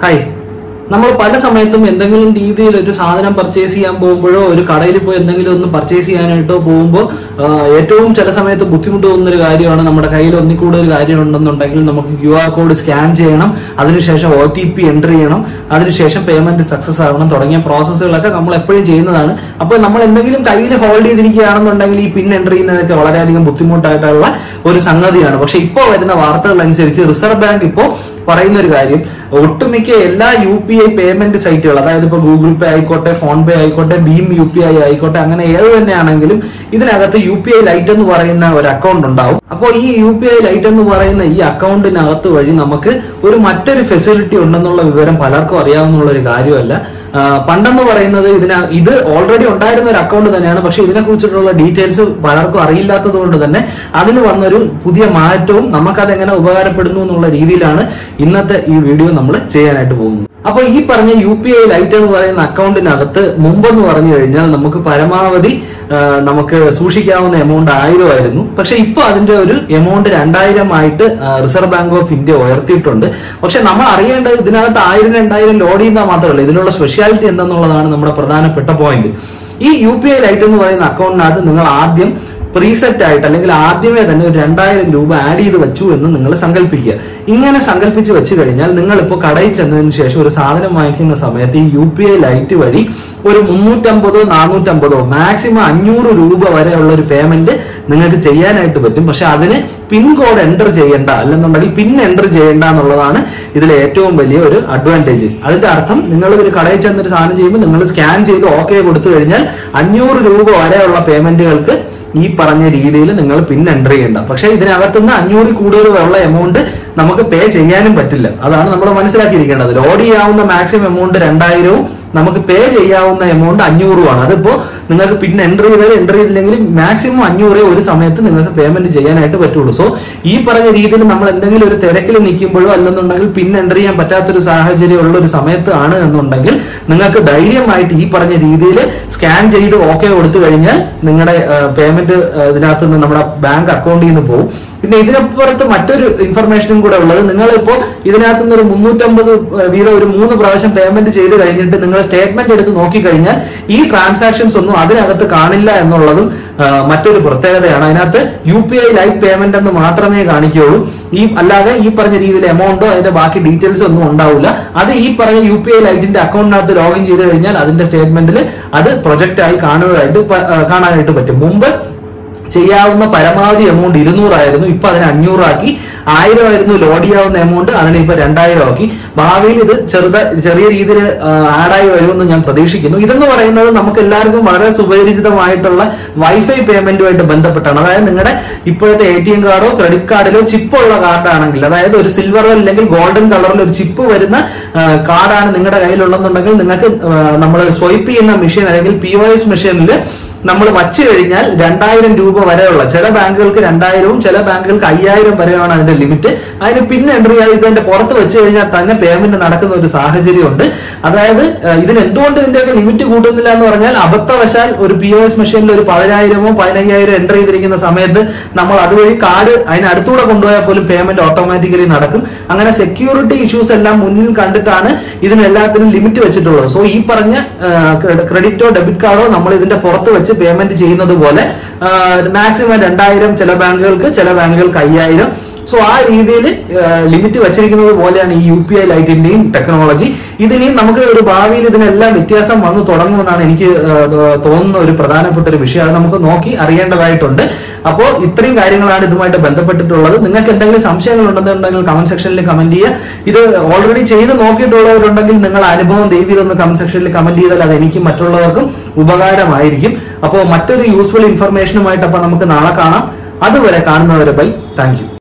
hi നമ്മൾ പല സമയത്തും എന്തെങ്കിലും രീതിയിൽ ഒരു സാധനം പർച്ചേസ് ചെയ്യാൻ പോകുമ്പോഴോ ഒരു കടയിൽ പോയി എന്തെങ്കിലും ഒന്ന് പർച്ചേസ് ചെയ്യാനായിട്ടോ പോകുമ്പോൾ ആ, ഏറ്റവും ചില സമയത്ത് ബുദ്ധിമുട്ട് തോന്നുന്ന ഒരു കാര്യമാണ് നമ്മുടെ കയ്യിൽ ഒന്നിൽ കൂടുതൽ കാര്യം ഉണ്ടെന്നുണ്ടെങ്കിൽ നമുക്ക് ക്യു ആർ കോഡ് സ്കാൻ ചെയ്യണം അതിനുശേഷം ഒ ടി പി എൻ്റർ ചെയ്യണം അതിനുശേഷം പേയ്മെന്റ് സക്സസ് ആവണം തുടങ്ങിയ പ്രോസസ്സുകളൊക്കെ നമ്മൾ എപ്പോഴും ചെയ്യുന്നതാണ് അപ്പോൾ നമ്മൾ എന്തെങ്കിലും കയ്യിൽ ഹോൾഡ് ചെയ്തിരിക്കുകയാണെന്നുണ്ടെങ്കിൽ ഈ പിൻ എൻ്റർ ചെയ്യുന്നതൊക്കെ വളരെയധികം ബുദ്ധിമുട്ടായിട്ടുള്ള ഒരു സംഗതിയാണ് പക്ഷെ ഇപ്പോൾ വരുന്ന വാർത്തകൾ അനുസരിച്ച് റിസർവ് ബാങ്ക് ഇപ്പോൾ പറയുന്ന ഒരു കാര്യം ഒട്ടുമിക്ക എല്ലാ യു പി ഐ പേയ്മെന്റ് സൈറ്റുകൾ അതായത് ഇപ്പോൾ ഗൂഗിൾ പേ ആയിക്കോട്ടെ ഫോൺ പേ ആയിക്കോട്ടെ ഭീം യു പി ഐ ആയിക്കോട്ടെ അങ്ങനെ ഏത് തന്നെയാണെങ്കിലും ഇതിനകത്ത് യു പി ഐ ലൈറ്റ് എന്ന് പറയുന്ന ഒരു അക്കൗണ്ട് ഉണ്ടാവും അപ്പോൾ ഈ യു പി ഐ ലൈറ്റ് എന്ന് പറയുന്ന ഈ അക്കൗണ്ടിനകത്ത് വഴി നമുക്ക് ഒരു മറ്റൊരു ഫെസിലിറ്റി ഉണ്ടെന്നുള്ള വിവരം പലർക്കും അറിയാവുന്ന ഒരു കാര്യമല്ല ആ, പണ്ടെന്ന് പറയുന്നത് ഇതിന ഇത് ഓൾറെഡി ഉണ്ടായിരുന്ന ഒരു അക്കൗണ്ട് തന്നെയാണ് പക്ഷെ ഇതിനെ കുറിച്ചിട്ടുള്ള ഡീറ്റെയിൽസ് പലർക്കും അറിയില്ലാത്തത് കൊണ്ട് തന്നെ അതിന് വന്നൊരു പുതിയ മാറ്റവും നമുക്കത് എങ്ങനെ ഉപകാരപ്പെടുന്നു എന്നുള്ള രീതിയിലാണ് ഇന്നത്തെ ഈ വീഡിയോ നമ്മൾ ചെയ്യാനായിട്ട് പോകുന്നത് അപ്പൊ ഈ പറഞ്ഞ യു പി ഐ ലൈറ്റ് എന്ന് പറയുന്ന അക്കൗണ്ടിനകത്ത് മുമ്പെന്ന് പറഞ്ഞു കഴിഞ്ഞാൽ നമുക്ക് പരമാവധി ആ, നമുക്ക് സൂക്ഷിക്കാവുന്ന എമൗണ്ട് ആയിരം ആയിരുന്നു പക്ഷെ ഇപ്പൊ അതിന്റെ ഒരു എമൗണ്ട് രണ്ടായിരം ആയിട്ട് ആ, റിസർവ് ബാങ്ക് ഓഫ് ഇന്ത്യ ഉയർത്തിയിട്ടുണ്ട് പക്ഷെ നമ്മൾ അറിയേണ്ടത് ഇതിനകത്ത് ആയിരം രണ്ടായിരം ലോഡ് ചെയ്യുന്ന മാത്രമല്ല ഇതിനുള്ള സ്പെഷ്യാലിറ്റി എന്തെന്നുള്ളതാണ് നമ്മുടെ പ്രധാനപ്പെട്ട പോയിന്റ് ഈ യു പി ഐ ലൈറ്റ് എന്ന് പറയുന്ന അക്കൗണ്ടിനകത്ത് നിങ്ങൾ ആദ്യം പ്രീസെറ്റ് ആയിട്ട് അല്ലെങ്കിൽ ആദ്യമേ തന്നെ ഒരു രണ്ടായിരം രൂപ ആഡ് ചെയ്ത് വെച്ചു എന്ന് നിങ്ങൾ സങ്കല്പിക്കുക ഇങ്ങനെ സങ്കല്പിച്ച് വെച്ച് കഴിഞ്ഞാൽ നിങ്ങൾ ഇപ്പോൾ കടയിൽ ചെന്നതിന് ശേഷം ഒരു സാധനം വാങ്ങിക്കുന്ന സമയത്ത് ഈ യു പി ഐ ലൈറ്റ് വഴി ഒരു മുന്നൂറ്റമ്പതോ നാനൂറ്റമ്പതോ മാക്സിമം അഞ്ഞൂറ് രൂപ വരെയുള്ള ഒരു പേയ്മെന്റ് നിങ്ങൾക്ക് ചെയ്യാനായിട്ട് പറ്റും പക്ഷെ അതിന് പിൻ കോഡ് എൻ്റർ ചെയ്യേണ്ട അല്ലെന്നുണ്ടെങ്കിൽ പിൻ എൻ്റർ ചെയ്യേണ്ട എന്നുള്ളതാണ് ഇതിലെ ഏറ്റവും വലിയ ഒരു അഡ്വാൻറ്റേജ് അതിന്റെ അർത്ഥം നിങ്ങൾ ഒരു കടയിൽ ചെന്നൊരു സാധനം ചെയ്യുമ്പോൾ നിങ്ങൾ സ്കാൻ ചെയ്ത് ഓക്കെ കൊടുത്തു കഴിഞ്ഞാൽ അഞ്ഞൂറ് രൂപ വരെയുള്ള പേയ്മെന്റുകൾക്ക് ഈ പറഞ്ഞ രീതിയിൽ നിങ്ങൾ പിൻ എൻ്റർ ചെയ്യേണ്ട പക്ഷെ ഇതിനകത്തുനിന്ന് അഞ്ഞൂറിൽ കൂടുതൽ ഉള്ള എമൗണ്ട് നമുക്ക് പേ ചെയ്യാനും പറ്റില്ല അതാണ് നമ്മൾ മനസ്സിലാക്കിയിരിക്കേണ്ടത് ലോഡ് ചെയ്യാവുന്ന മാക്സിമം എമൗണ്ട് രണ്ടായിരവും നമുക്ക് പേ ചെയ്യാവുന്ന എമൗണ്ട് അഞ്ഞൂറുമാണ് അതിപ്പോ നിങ്ങൾക്ക് പിൻ എൻ്റർ ചെയ്താൽ എൻ്റർ ചെയ്തില്ലെങ്കിൽ മാക്സിമം അഞ്ഞൂറേ ഒരു സമയത്ത് നിങ്ങൾക്ക് പേയ്മെന്റ് ചെയ്യാനായിട്ട് പറ്റുള്ളൂ സോ ഈ പറഞ്ഞ രീതിയിൽ നമ്മൾ എന്തെങ്കിലും ഒരു തിരക്കിൽ നിൽക്കുമ്പോഴോ അല്ലെന്നുണ്ടെങ്കിൽ പിൻ എൻ്റർ ചെയ്യാൻ പറ്റാത്തൊരു സാഹചര്യം ഉള്ള ഒരു സമയത്ത് ആണ് എന്നുണ്ടെങ്കിൽ നിങ്ങൾക്ക് ധൈര്യമായിട്ട് ഈ പറഞ്ഞ രീതിയിൽ സ്കാൻ ചെയ്ത് ഓക്കെ കൊടുത്തു കഴിഞ്ഞാൽ നിങ്ങളുടെ പേയ്മെന്റ് ഇതിനകത്ത് നിന്ന് നമ്മുടെ ബാങ്ക് അക്കൗണ്ടിൽ നിന്ന് പോകും പിന്നെ ഇതിനപ്പുറത്ത് മറ്റൊരു ഇൻഫർമേഷനും കൂടെ ഉള്ളത് നിങ്ങളിപ്പോ ഇതിനകത്ത് നിന്ന് ഒരു മുന്നൂറ്റമ്പത് വീതം ഒരു മൂന്ന് പ്രാവശ്യം പേയ്മെന്റ് ചെയ്ത് കഴിഞ്ഞിട്ട് നിങ്ങൾ സ്റ്റേറ്റ്മെന്റ് എടുത്ത് നോക്കിക്കഴിഞ്ഞാൽ ഈ ട്രാൻസാക്ഷൻസ് ഒന്നും അതിനകത്ത് കാണില്ല എന്നുള്ളതും ആ, മറ്റൊരു പ്രത്യേകതയാണ് അതിനകത്ത് U P I live payment എന്ന് മാത്രമേ കാണിക്കുകയുള്ളൂ ഈ അല്ലാതെ ഈ പറഞ്ഞ രീതിയിൽ എമൗണ്ടോ അതിന്റെ ബാക്കി ഡീറ്റെയിൽസ് ഒന്നും ഉണ്ടാവില്ല അത് ഈ പറഞ്ഞ യു പി ഐ ലൈറ്റിന്റെ അക്കൗണ്ടിനകത്ത് ലോഗിൻ ചെയ്ത് കഴിഞ്ഞാൽ അതിന്റെ സ്റ്റേറ്റ്മെന്റിൽ അത് പ്രൊജക്റ്റ് ആയി കാണുന്നതായിട്ട് പ- ആ, കാണാനായിട്ട് പറ്റും മുമ്പ് ചെയ്യാവുന്ന പരമാവധി എമൗണ്ട് ഇരുന്നൂറായിരുന്നു ഇപ്പൊ അതിന് അഞ്ഞൂറാക്കി ആയിരം ആയിരുന്നു ലോഡ് ചെയ്യാവുന്ന എമൗണ്ട് അതിനെ ഇപ്പൊ രണ്ടായിരം ആക്കി ഭാവിയിൽ ഇത് ചെറുത ചെറിയ രീതിയിൽ ആഡായി വരുമെന്ന് ഞാൻ പ്രതീക്ഷിക്കുന്നു ഇതെന്ന് പറയുന്നത് നമുക്ക് എല്ലാവർക്കും വളരെ സുപരിചിതമായിട്ടുള്ള വൈഫൈ പേയ്മെന്റുമായിട്ട് ബന്ധപ്പെട്ടാണ് അതായത് നിങ്ങളുടെ ഇപ്പോഴത്തെ എ ടി എം കാർഡോ ക്രെഡിറ്റ് കാർഡിലോ ചിപ്പ് ഉള്ള കാർഡാണെങ്കിൽ അതായത് ഒരു സിൽവർ അല്ലെങ്കിൽ ഗോൾഡൻ കളറിൽ ഒരു ചിപ്പ് വരുന്ന ആ, കാർഡാണ് നിങ്ങളുടെ കയ്യിലുള്ളതെന്നുണ്ടെങ്കിൽ നിങ്ങൾക്ക് നമ്മൾ സ്വൈപ്പ് ചെയ്യുന്ന മെഷീൻ അല്ലെങ്കിൽ പി ഒ എസ് മെഷീനിൽ നമ്മൾ വച്ചു കഴിഞ്ഞാൽ രണ്ടായിരം രൂപ വരെയുള്ള ചില ബാങ്കുകൾക്ക് രണ്ടായിരവും ചില ബാങ്കുകൾക്ക് അയ്യായിരം വരെയാണ് അതിന്റെ ലിമിറ്റ് അതിന് പിന്നെ എൻട്രി ചെയ്ത് ഇതിന്റെ പുറത്ത് വെച്ച് കഴിഞ്ഞാൽ തന്നെ പേയ്മെന്റ് നടക്കുന്ന ഒരു സാഹചര്യമുണ്ട് അതായത് ഏഹ്, ഇതിന് എന്തുകൊണ്ട് ഇതിന്റെയൊക്കെ ലിമിറ്റ് കൂട്ടുന്നില്ല എന്ന് പറഞ്ഞാൽ അബദ്ധവശാൽ ഒരു പി ഒ എസ് മെഷീനിൽ ഒരു പതിനായിരമോ പതിനയ്യായിരം എൻട്രി ചെയ്തിരിക്കുന്ന സമയത്ത് നമ്മൾ അതുവഴി കാർഡ് അതിന് അടുത്തൂടെ കൊണ്ടുപോയാൽ പോലും പേയ്മെന്റ് ഓട്ടോമാറ്റിക്കലി നടക്കും അങ്ങനെ സെക്യൂരിറ്റി ഇഷ്യൂസ് എല്ലാം മുന്നിൽ കണ്ടിട്ടാണ് ഇതിനെല്ലാത്തിനും ലിമിറ്റ് വെച്ചിട്ടുള്ളത് സോ ഈ പറഞ്ഞ ക്രെഡിറ്റോ ഡെബിറ്റ് കാർഡോ നമ്മൾ ഇതിന്റെ പുറത്ത് വെച്ച് പേയ്മെന്റ് ചെയ്യുന്നത് പോലെ മാക്സിമം രണ്ടായിരം ചില ബാങ്കുകൾക്ക് ചില ബാങ്കുകൾക്ക് അയ്യായിരം സോ ആ രീതിയിൽ ലിമിറ്റ് വെച്ചിരിക്കുന്നത് പോലെയാണ് ഈ യു പി ഐ ലൈറ്റിന്റെയും ടെക്നോളജി ഇതിനെയും നമുക്ക് ഒരു ഭാവിയിൽ ഇതിനെല്ലാം വ്യത്യാസം വന്നു തുടങ്ങുമെന്നാണ് എനിക്ക് ആ, തോ- തോന്നുന്ന ഒരു പ്രധാനപ്പെട്ട ഒരു വിഷയം അത് നമുക്ക് നോക്കി അറിയേണ്ടതായിട്ടുണ്ട് അപ്പോൾ ഇത്രയും കാര്യങ്ങളാണ് ഇതുമായിട്ട് ബന്ധപ്പെട്ടിട്ടുള്ളത് നിങ്ങൾക്ക് എന്തെങ്കിലും സംശയങ്ങൾ ഉണ്ടെന്നുണ്ടെങ്കിൽ കമന്റ് സെക്ഷനിൽ കമന്റ് ചെയ്യുക ഇത് ഓൾറെഡി ചെയ്ത് നോക്കിയിട്ടുള്ളവരുണ്ടെങ്കിൽ നിങ്ങൾ അനുഭവം ദയവ് ഇതൊന്ന് കമന്റ് സെക്ഷനിൽ കമന്റ് ചെയ്താൽ അത് എനിക്കും മറ്റുള്ളവർക്കും ഉപകാരമായിരിക്കും അപ്പോൾ മറ്റൊരു യൂസ്ഫുൾ ഇൻഫർമേഷനുമായിട്ട് അപ്പൊ നമുക്ക് നാളെ കാണാം അതുവരെ കാണുന്നവരെ ബൈ താങ്ക് യു